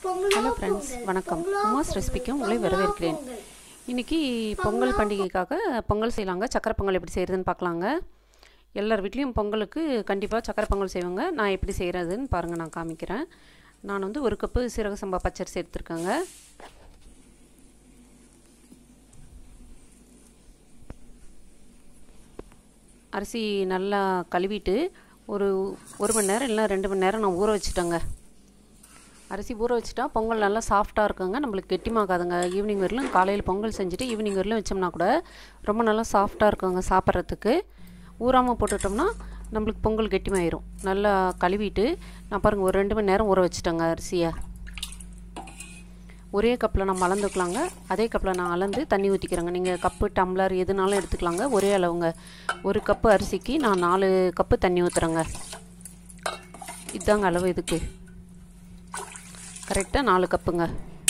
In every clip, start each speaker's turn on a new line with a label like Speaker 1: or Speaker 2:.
Speaker 1: hello friends வணக்கம் உமாஸ் ரெசிபிக்கு உங்களை வரவேற்கிறேன் இன்றைக்கி பொங்கல் பண்டிகைக்காக பொங்கல் செய்யலாங்க சக்கரை பொங்கல் எப்படி செய்கிறதுன்னு பார்க்கலாங்க எல்லார் வீட்லேயும் பொங்கலுக்கு கண்டிப்பாக சக்கரை பொங்கல் செய்வாங்க நான் எப்படி செய்கிறதுன்னு பாருங்கள் நான் காமிக்கிறேன் நான் வந்து ஒரு கப்பு சீரக சம்பா பச்சரிசி எடுத்துருக்கேங்க அரிசி நல்லா கழுவிட்டு ஒரு ஒரு மணி நேரம் இல்லை ரெண்டு மணி நேரம் நான் ஊற வச்சுட்டேங்க அரிசி ஊற வச்சுட்டா பொங்கல் நல்லா சாஃப்டாக இருக்குங்க நம்மளுக்கு கெட்டிமாக்காதுங்க ஈவினிங் வரலும் காலையில் பொங்கல் செஞ்சுட்டு ஈவினிங் வரலும் வச்சோம்னா கூட ரொம்ப நல்லா சாஃப்டாக இருக்குங்க சாப்பிட்றதுக்கு ஊறாமல் போட்டுட்டோம்னா நம்மளுக்கு பொங்கல் கெட்டிமாயிரும் நல்லா கழுவிட்டு நான் பாருங்கள் ஒரு ரெண்டு மணி நேரம் ஊற வச்சுட்டேங்க அரிசியை ஒரே கப்பில் நம்ம அளந்துக்கலாங்க அதே கப்பில் நான் அளந்து தண்ணி ஊற்றிக்கிறேங்க நீங்கள் கப்பு டம்ளர் எதுனாலும் எடுத்துக்கலாங்க ஒரே அளவுங்க ஒரு கப்பு அரிசிக்கு நான் நாலு கப்பு தண்ணி ஊற்றுறேங்க இதுதாங்க அளவு இதுக்கு கரெக்டாக நாலு கப்புங்க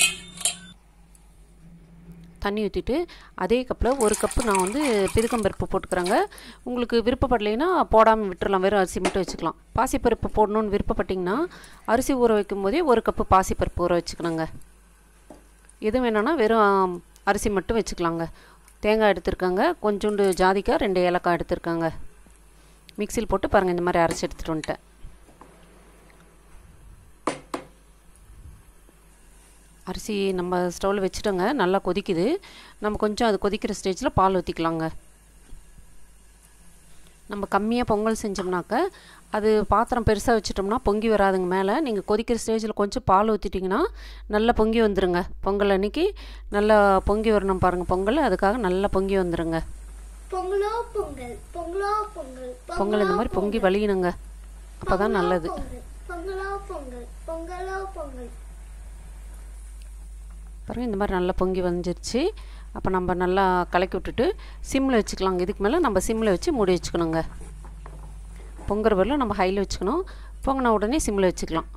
Speaker 1: தண்ணி ஊற்றிட்டு அதே கப்பில் ஒரு கப்பு நான் வந்து பிதுக்கம்பருப்பு போட்டுக்கிறேங்க உங்களுக்கு விருப்பப்படலைன்னா போடாமல் விட்டுறலாம் வெறும் அரிசி மட்டும் வச்சுக்கலாம் பாசிப்பருப்பு போடணுன்னு விருப்பப்பட்டிங்கன்னா அரிசி ஊற வைக்கும் போதே ஒரு கப்பு பாசிப்பருப்பு ஊற வச்சுக்கணுங்க எது வேணும்னா வெறும் அரிசி மட்டும் வச்சுக்கலாங்க தேங்காய் எடுத்துருக்காங்க கொஞ்சோண்டு ஜாதிக்காய் ரெண்டு ஏலக்காய் எடுத்துருக்காங்க மிக்சியில் போட்டு பாருங்கள் இந்த மாதிரி அரைச்சி எடுத்துகிட்டு வந்துட்டேன் அரிசி நம்ம ஸ்டவ்வில் வச்சுட்டோங்க நல்லா கொதிக்குது நம்ம கொஞ்சம் அது கொதிக்கிற ஸ்டேஜில் பால் ஊற்றிக்கலாங்க நம்ம கம்மியாக பொங்கல் செஞ்சோம்னாக்க அது பாத்திரம் பெருசாக வச்சுட்டோம்னா பொங்கி வராதுங்க மேலே நீங்கள் கொதிக்கிற ஸ்டேஜில் கொஞ்சம் பால் ஊற்றிட்டிங்கன்னா நல்லா பொங்கி வந்துடுங்க பொங்கல் அன்னைக்கு நல்லா பொங்கி வரணும் பாருங்கள் பொங்கல் அதுக்காக நல்லா பொங்கி வந்துடுங்க
Speaker 2: பொங்கலோ பொங்கல் பொங்கலோ பொங்கல்
Speaker 1: பொங்கல் இந்த மாதிரி பொங்கி வலியணுங்க அப்போ தான் நல்லது
Speaker 2: பொங்கலோ பொங்கல் பொங்கலோ பொங்கல்
Speaker 1: பாருங்கள் இந்த மாதிரி நல்லா பொங்கி வந்துருச்சு அப்போ நம்ம நல்லா கலக்கி விட்டுட்டு சிம்மில் வச்சுக்கலாங்க இதுக்கு மேலே நம்ம சிம்மில் வச்சு மூடி வச்சுக்கணுங்க பொங்குற வரலும் நம்ம ஹையில் வச்சுக்கணும் பொங்கின உடனே சிம்மில் வச்சுக்கலாம்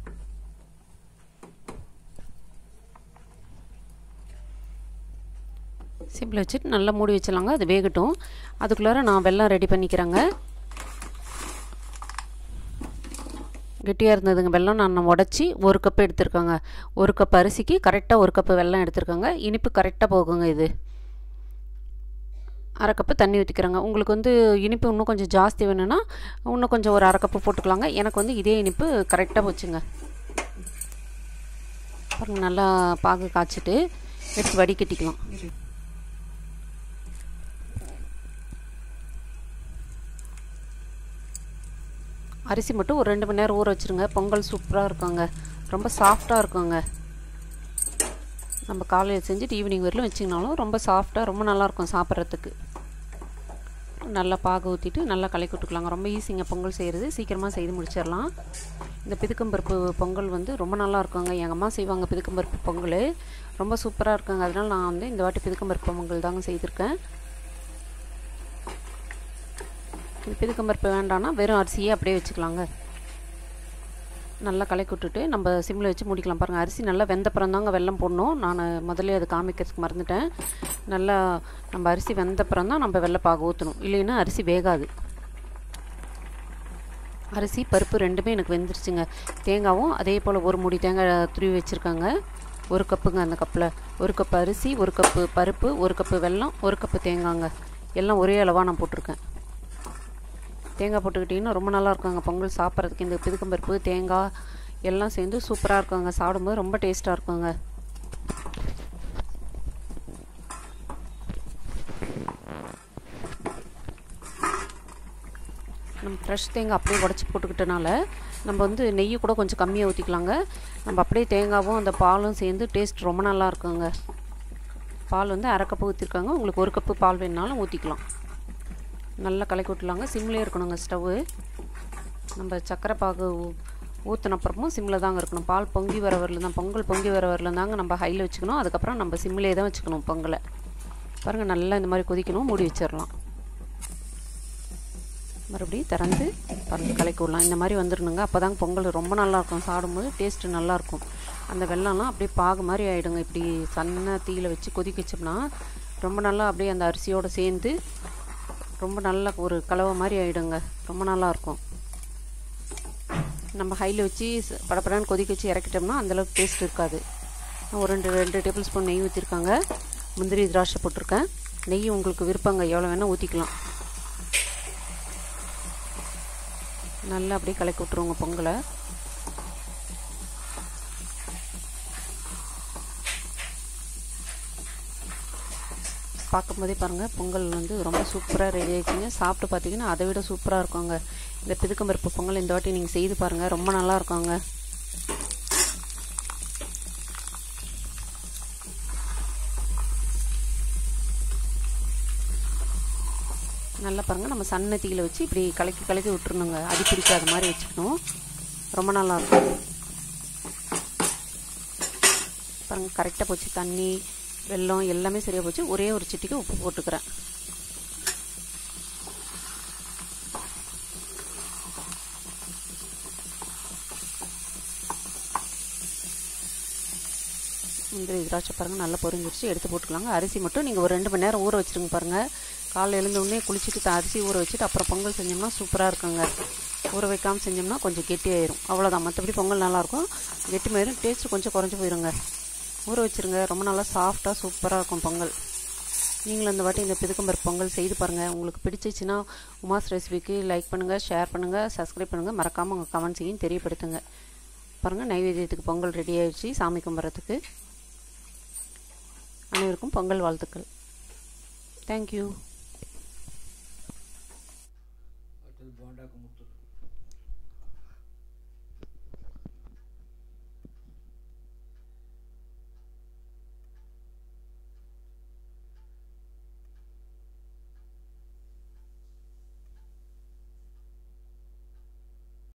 Speaker 1: சிம்மில் வச்சுட்டு நல்லா மூடி வச்சிடலாங்க அது வேகட்டும் அதுக்குள்ளார நான் வெல்லம் ரெடி பண்ணிக்கிறேங்க கெட்டியாக இருந்ததுங்க வெல்லம் நான் உடச்சி ஒரு கப் எடுத்திருக்கேங்க ஒரு கப் அரிசிக்கு கரெக்டாக ஒரு கப்பு வெல்லம் எடுத்திருக்கேங்க இனிப்பு கரெக்டாக போகுங்க இது அரை கப்பு தண்ணி ஊற்றிக்கிறேங்க உங்களுக்கு வந்து இனிப்பு இன்னும் கொஞ்சம் ஜாஸ்தி வேணும்னா இன்னும் கொஞ்சம் ஒரு அரை கப்பு போட்டுக்கலாங்க எனக்கு வந்து இதே இனிப்பு கரெக்டாக போச்சுங்க பாருங்க நல்லா பாகு காய்ச்சிட்டு எடுத்து வடிகட்டிக்கலாம் அரிசி மட்டும் ஒரு ரெண்டு மணி நேரம் ஊற வச்சுருங்க பொங்கல் சூப்பராக இருக்குங்க ரொம்ப சாஃப்டாக இருக்குங்க நம்ம காலையில் செஞ்சுட்டு ஈவினிங் வரலும் வச்சிங்கனாலும் ரொம்ப சாஃப்டாக ரொம்ப நல்லாயிருக்கும் சாப்பிட்றதுக்கு நல்லா பாகு ஊற்றிட்டு நல்லா கலக்கி விட்டுக்கலாங்க ரொம்ப ஈஸிங்க பொங்கல் செய்கிறது சீக்கிரமாக செய்து முடிச்சிடலாம் இந்த பிதுக்கம்பருப்பு பொங்கல் வந்து ரொம்ப நல்லா இருக்குங்க எங்கள் அம்மா செய்வாங்க பிதுக்கம்பருப்பு பொங்கல் ரொம்ப சூப்பராக இருக்குங்க அதனால் நான் வந்து இந்த வாட்டி பிதுக்கம்பருப்பு பொங்கல் தாங்க செய்திருக்கேன் பிதுக்கம்பருப்பு வேண்டாம்னா வெறும் அரிசியே அப்படியே வச்சுக்கலாங்க நல்லா கலக்கி விட்டுட்டு நம்ம சிம்மில் வச்சு முடிக்கலாம் பாருங்கள் அரிசி நல்லா வெந்தப்புறம் தாங்க வெல்லம் போடணும் நான் முதல்ல அது காமிக்கிறதுக்கு மறந்துட்டேன் நல்லா நம்ம அரிசி வெந்தப்புறம் தான் நம்ம வெள்ளைப்பாகு ஊற்றணும் இல்லைன்னா அரிசி வேகாது அரிசி பருப்பு ரெண்டுமே எனக்கு வெந்துருச்சுங்க தேங்காவும் அதே போல் ஒரு முடி தேங்காய் துருவி வச்சுருக்காங்க ஒரு கப்புங்க அந்த கப்பில் ஒரு கப்பு அரிசி ஒரு கப்பு பருப்பு ஒரு கப்பு வெல்லம் ஒரு கப்பு தேங்காங்க எல்லாம் ஒரே அளவாக நான் போட்டிருக்கேன் தேங்காய் போட்டுக்கிட்டிங்கன்னா ரொம்ப நல்லா இருக்குங்க பொங்கல் சாப்பிட்றதுக்கு இந்த பிதுக்கம்பருப்பு தேங்காய் எல்லாம் சேர்ந்து சூப்பராக இருக்குங்க சாப்பிடும்போது ரொம்ப டேஸ்ட்டாக இருக்குங்க நம்ம ஃப்ரெஷ் தேங்காய் அப்படியே உடச்சி போட்டுக்கிட்டனால நம்ம வந்து நெய் கூட கொஞ்சம் கம்மியாக ஊற்றிக்கலாங்க நம்ம அப்படியே தேங்காவும் அந்த பாலும் சேர்ந்து டேஸ்ட் ரொம்ப நல்லா இருக்குங்க பால் வந்து அரை கப்பு ஊற்றிருக்காங்க உங்களுக்கு ஒரு கப்பு பால் வேணுனாலும் ஊற்றிக்கலாம் நல்லா கலக்கி விட்டுலாங்க சிம்லேயே இருக்கணுங்க ஸ்டவ்வு நம்ம சக்கரை பாகு ஊற்றின அப்புறமும் சிம்மில் தாங்க இருக்கணும் பால் பொங்கி வர வரல தான் பொங்கல் பொங்கி வர வரல தாங்க நம்ம ஹையில் வச்சுக்கணும் அதுக்கப்புறம் நம்ம சிம்லேயே தான் வச்சுக்கணும் பொங்கலை பாருங்கள் நல்லா இந்த மாதிரி கொதிக்கணும் மூடி வச்சிடலாம் மறுபடியும் திறந்து பாருங்கள் கலக்கி விடலாம் இந்த மாதிரி வந்துடணுங்க அப்போ தாங்க பொங்கல் ரொம்ப நல்லாயிருக்கும் சாப்பிடும்போது டேஸ்ட்டு நல்லாயிருக்கும் அந்த வெள்ளம்லாம் அப்படியே பாகு மாதிரி ஆகிடுங்க இப்படி சன்ன தீயில் வச்சு கொதிக்க வச்சோம்னா ரொம்ப நல்லா அப்படியே அந்த அரிசியோடு சேர்ந்து ரொம்ப நல்ல ஒரு கலவை மாதிரி ஆகிடுங்க ரொம்ப நல்லாயிருக்கும் நம்ம ஹையில் வச்சு ச- படபடன்னு கொதிக்க வச்சு இறக்கிட்டோம்னா அந்தளவுக்கு டேஸ்ட் இருக்காது நான் ஒரு ரெண்டு ரெண்டு டேபிள் ஸ்பூன் நெய் ஊற்றிருக்காங்க முந்திரி திராட்சை போட்டிருக்கேன் நெய் உங்களுக்கு விருப்பங்க எவ்வளோ வேணால் ஊற்றிக்கலாம் நல்லா அப்படியே கலக்கி விட்ருவோங்க பொங்கலை பார்க்கும்போதே பாருங்கள் பொங்கல் வந்து ரொம்ப சூப்பராக ரெடி ஆகிடுச்சிங்க சாப்பிட்டு பார்த்தீங்கன்னா அதை விட சூப்பராக இருக்குங்க இந்த பிதுக்கம்பருப்பு பொங்கல் இந்த வாட்டி நீங்கள் செய்து பாருங்கள் ரொம்ப நல்லா இருக்குங்க நல்லா பாருங்கள் நம்ம சன்ன தீயில வச்சு இப்படி கலக்கி கலக்கி விட்டுருணுங்க அடி பிடிக்காத மாதிரி வச்சுக்கணும் ரொம்ப நல்லா இருக்கும் பாருங்கள் கரெக்டாக போச்சு தண்ணி வெல்லம் எல்லாமே சரியாக போச்சு ஒரே ஒரு சிட்டிக்கு உப்பு போட்டுக்கிறேன் முந்திரி திராட்சை பாருங்கள் நல்லா பொரிஞ்சிருச்சு எடுத்து போட்டுக்கலாங்க அரிசி மட்டும் நீங்கள் ஒரு ரெண்டு மணி நேரம் ஊற வச்சுருங்க பாருங்கள் காலைல எழுந்த உடனே குளிச்சுட்டு த- அரிசி ஊற வச்சுட்டு அப்புறம் பொங்கல் செஞ்சோம்னா சூப்பராக இருக்குங்க ஊற வைக்காமல் செஞ்சோம்னா கொஞ்சம் கெட்டியாயிரும் அவ்வளோதான் மற்றபடி பொங்கல் நல்லாயிருக்கும் கெட்டிமாயிரும் டேஸ்ட்டு கொஞ்சம் குறைஞ்சி போயிருங்க ஊற வச்சுருங்க ரொம்ப நல்லா சாஃப்டாக சூப்பராக இருக்கும் பொங்கல் நீங்களும் இந்த வாட்டி இந்த பிதுக்கம்பருப்பு பொங்கல் செய்து பாருங்கள் உங்களுக்கு பிடிச்சிச்சின்னா உமாஸ் ரெசிபிக்கு லைக் பண்ணுங்கள் ஷேர் பண்ணுங்கள் சப்ஸ்கிரைப் பண்ணுங்கள் மறக்காமல் உங்கள் கமெண்ட்ஸையும் தெரியப்படுத்துங்க பாருங்கள் நைவேத்தியத்துக்கு பொங்கல் ரெடி ஆயிடுச்சு சாமி கும்பிட்றதுக்கு அனைவருக்கும் பொங்கல் வாழ்த்துக்கள் தேங்க்யூ